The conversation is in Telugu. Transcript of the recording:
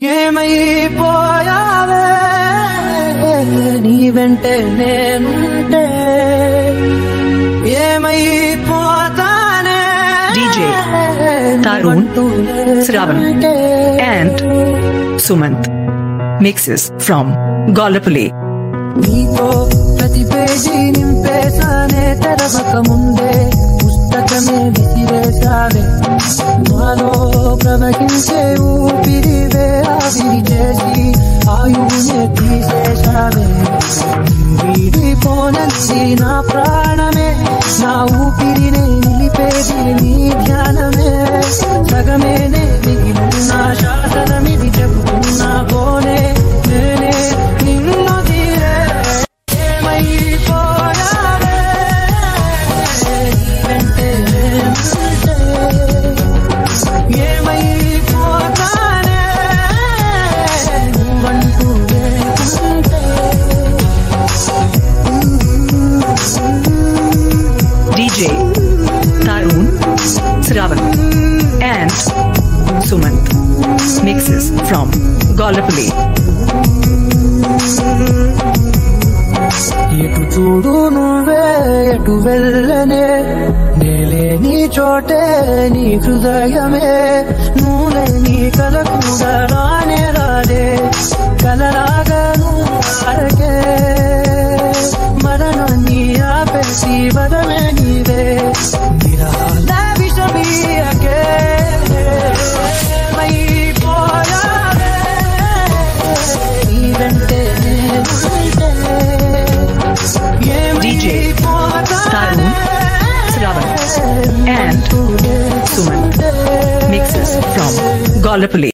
ఏమైపోయావే నీ వెంటే నేనుంటే ఏమైపోతానే DJ Tarun, Sravan, and Sumant. Mixes from Gollapalli. నీతో ప్రతి పేజీ నింపేశానే తెరవక ముందే పుస్తకమే విసిరేశావే నాలో ప్రవహించే ఊపిరివే ఆవిరి చేసి ఆయువునే తీసేశావే వీడిపోనంది నా ప్రాణమే నా ఊపిరినే నిలిపేది నీ ధ్యానమే సగమేనే మిగిలిన శాసనమిది చెబుతున్నా పోనే నేనే నిన్ను తీరే ఏమైపోయావే వెంటే నేనుంటే ఏమైపోతానే నువ్వంటూ లేకుంటే DJ Tarun, Sravan, and Sumant. Mixes from Gollapalli. ఎటు చూడు నువ్వే ఎటు వెళ్ళనే నేలే నీ చోటే నీ హృదయమే నువ్వే నీ కల కూడా రానే రాదే కలరాగా నువ్వు అడగే మరణాన్ని ఆపేసి వదమే నీవే విరాల విషమీయకే ఏమైపోయావే నీ వెంటే నేనుంటే DJ Tarun, Sravan, and Sumant. Mixes from Gollapalli.